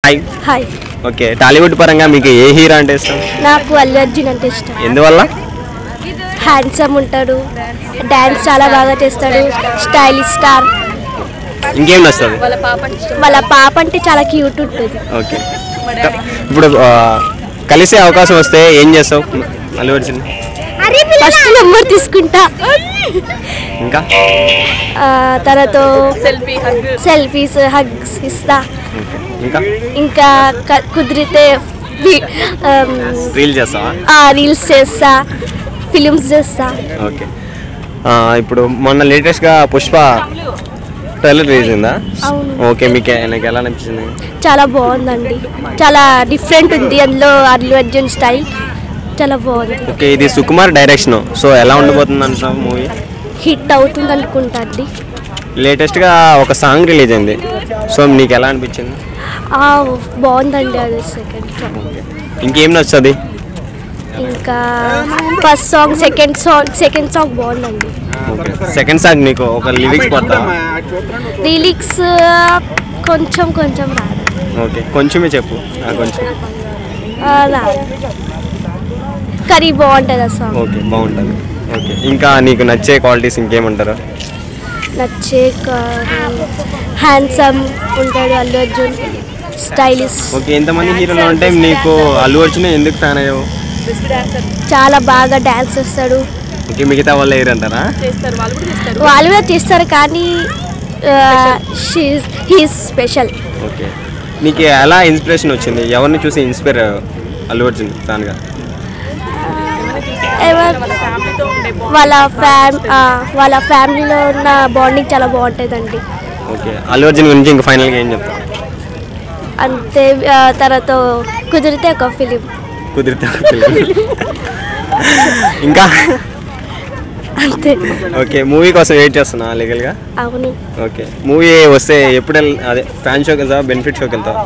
Hi hi okay Tollywood పరంగా మీకు ఏ hero అంటే ఇష్టం నాకు అల్లు అర్జున్ అంటే ఇష్టం ఎందువల్ల హ్యాండ్సమ్ ఉంటాడు డ్యాన్స్ చాలా బాగా చేస్తాడు స్టైలిష్ స్టార్ ఇంకేం నచ్చుతుంది వాళ్ళ పాప అంటే చాలా క్యూట్ ఉంటుంది ఓకే ఇప్పుడు ఆ, కలిసే అవకాశం వస్తే ఏం చేస్తావు అల్లు అర్జున్ ఫస్ట్ నెంబర్ తీసుకుంటా ఇంకా ఆ, తర్వాత సెల్ఫీస్ హగ్స్ ఇస్తా ఓకే ఇంకా ఇంకా క- కుదిరితే రీల్ చేస్తావా రీల్స్ చేస్తా ఫిలిమ్స్ చేస్తా ఓకే ఆ, ఇప్పుడు మొన్న లేటెస్ట్గా పుష్ప ట్రైలర్ రిలీజ్ అయిందా అవును. ఓకే మీకు నాకు ఎలా అనిపించింది చాలా బాగుందండి చాలా డిఫరెంట్ ఉంది అందులో అల్లు అర్జున్ స్టైల్ చాలా బాగుంది ఓకే ఇది సుకుమార్ డైరెక్షన్ సో ఎలా ఉండబోతుంది అంటావు మూవీ హిట్ అవుతుంది అనుకుంటా అండి లేటెస్ట్గా ఒక సాంగ్ రిలీజ్ అయింది సో నీకు ఎలా అనిపించింది ఆ, బాగుందండి అది సెకండ్ సాంగ్ ఓకే ఇంకేం నచ్చుతుంది ఇంకా first song second song second song బాగుందండి ఓకే సెకండ్ సాంగ్ నీకు ఒక లిరిక్స్ పడతావా లిరిక్స్ కొంచెం కొంచెం రాదు ఓకే కొంచెమే చెప్పు ఆ, కొంచెం ఆ, రాదు కానీ బాగుంటుంది ఆ సాంగ్ ఓకే బాగుంటుంది ఓకే ఇంకా నీకు నచ్చే క్వాలిటీస్ ఇంకేమంటారు నచ్చే హ్యాండ్సమ్ ఉంటాడు అల్లు అర్జున్ స్టైలిష్ ఓకే ఎంతమంది హీరోలు ఉంటే నీకు అల్లు అర్జున్ ఎందుకు ఫ్యాన్ అయ్యావు చాలా బాగా డ్యాన్స్ చేస్తాడు ఓకే మిగతా వాళ్ళు వేరు అంటారా వాళ్ళు కూడా చేస్తారు కానీ హీస్ స్పెషల్ ఓకే నీకు ఎలా ఇన్స్పిరేషన్ వచ్చింది ఎవరిని చూసి ఇన్స్పైర్ అయ్యావు అల్లు అర్జున్ ఫ్యాన్గా వాళ్ళ ఫ్యామ్ ఆ, వాళ్ళ ఫ్యామిలీలో ఉన్న బాండింగ్ చాలా బాగుంటుందండి ఓకే అల్లు అర్జున్ గురించి ఇంకా ఫైనల్గా ఏం చెప్తావు అంతే ఆ, తర్వాత కుదిరితే ఒక ఫిలిం కుదిరితే ఒక film. ఇంకా అంతే ఓకే మూవీ కోసం వెయిట్ చేస్తున్నా లీగల్గా అవును ఓకే మూవీ వస్తే ఎప్పుడు వెళ్ అదే ఫ్యాన్ షోకి వెళ్తావా బెనిఫిట్ షోకి వెళ్తావా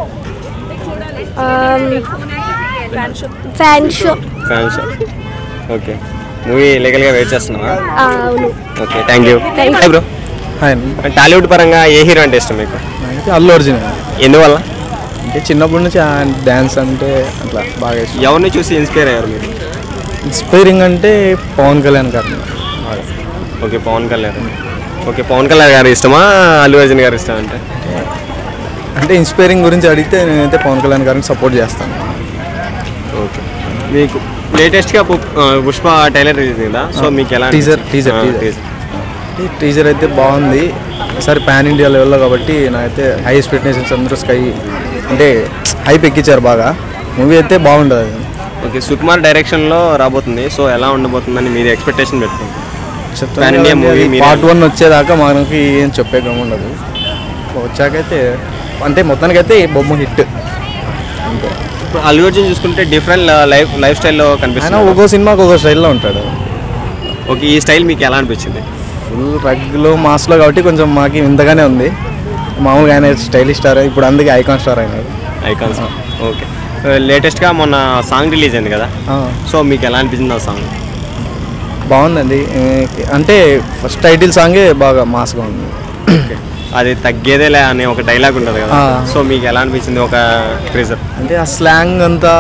fan show fan show okay movie లీగల్గా వెయిట్ చేస్తున్నావా ఆ, అవును okay thank you Thank you. Hi bro hi Tollywood పరంగా ఏ హీరో అంటే ఇష్టం మీకు అయితే అల్లు అర్జున్ ఎందువల్ల అంటే చిన్నప్పటి నుంచి డ్యాన్స్ అంటే అట్లా బాగా ఇష్టం ఎవరిని చూసి ఇన్స్పైర్ అయ్యారు మీరు ఇన్స్పైరింగ్ అంటే పవన్ కళ్యాణ్ గారు బాగా ఓకే పవన్ కళ్యాణ్ ఓకే పవన్ కళ్యాణ్ గారు ఇష్టమా అల్లు అర్జున్ గారు ఇష్టం అంటే అంటే ఇన్స్పైరింగ్ గురించి అడిగితే నేనైతే పవన్ కళ్యాణ్ గారిని సపోర్ట్ చేస్తాను ఓకే మీకు లేటెస్ట్గా పుష్ప టైలర్ రిలీజ్ అయిందా సో మీకు ఎలా Teaser, అనిపించింది? teaser, ఆ, teaser. teaser. ఈ టీజర్ అయితే బాగుంది ఈసారి పాన్ ఇండియా లెవెల్లో కాబట్టి నాకైతే హై ఎక్స్పెక్టేషన్స్ అందరూ స్కై అంటే హైప్ ఎక్కించారు బాగా మూవీ అయితే బాగుంటుంది అది ఓకే సుకుమార్ డైరెక్షన్లో రాబోతుంది సో ఎలా ఉండబోతుందని మీరు ఎక్స్పెక్టేషన్ పెట్టుకోండి Pan India movie మీరే- పార్ట్ వన్ వచ్చేదాకా మనకి ఏం చెప్పే గమ్ ఉండదు వచ్చాకైతే అంటే మొత్తానికైతే ఈ బొమ్మ హిట్ అంతే ఇప్పుడు అల్లు అర్జున్ చూసుకుంటే డిఫరెంట్ లైఫ్ లైఫ్ స్టైల్లో ఆయన కనిపిస్తుంది ఒక్కో సినిమాకి ఒక్కో స్టైల్లో ఉంటాడు ఓకే ఈ స్టైల్ మీకు ఎలా అనిపించింది ఫుల్ రగ్లో మాస్లో కాబట్టి కొంచెం మాకు ఇంతగానే ఉంది మామూలుగా ఆయన స్టైలిష్ స్టార్ ఇప్పుడు అందుకే ఐకాన్ స్టార్ అయినాడు ఐకాన్స్ ఓకే లేటెస్ట్గా మొన్న సాంగ్ రిలీజ్ అయింది కదా ఆ, సో మీకు ఎలా అనిపించింది ఆ సాంగ్ బాగుందండి ఏ, అంటే ఫస్ట్ టైటిల్ సాంగే బాగా మాస్గా ఉంది అది తగ్గేదేలే అనే ఒక డైలాగ్ ఉంటుంది కదా ఆ. సో మీకు ఎలా అనిపించింది ఒక ట్రీజర్ అంటే ఆ స్లాంగ్ అంతా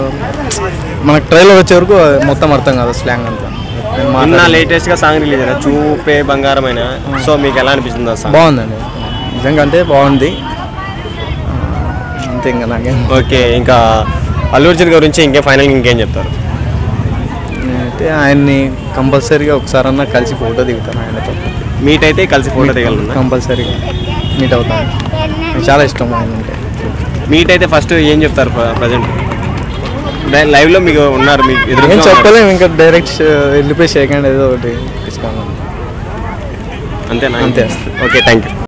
మనకు ట్రైలర్ వచ్చే వరకు మొత్తం అర్థం కాదు స్లాంగ్ అంతా నేను నిన్న మాట్లాడే- లేటెస్ట్గా సాంగ్ రిలీజ్ అయినా చూపే బంగారమైన సో మీకు ఎలా అనిపించింది ఆ సాంగ్ బాగుందండి నిజంగా అంటే బాగుంది ఆ, అంతే ఇంకా నాకేం ఓకే ఇంకా అల్లు అర్జున్ గురించి ఇంకే ఫైనల్ ఇంకేం చెప్తారు నేనైతే ఆయన్ని కంపల్సరీగా ఒకసారన్నా కలిసి ఫోటో దిగుతాను ఆయనతో మీట్ అయితే కలిసి ఫోటో దిగలన్నా కంపల్సరీగా మీట్ అవుతాను నాకు చాలా ఇష్టం ఆయన అంటే మీట్ అయితే ఫస్ట్ ఏం చెప్తారు ప్రజెంట్ లైవ్లో మీకు ఉన్నారు మీకు ఏం ఎదురు చెప్పలేము ఇంకా డైరెక్ట్ వెళ్ళిపోయి షేక్ హ్యాండ్ ఏదో ఒకటి తీసుకోవాలి అంతేనా అంతే. Okay thank you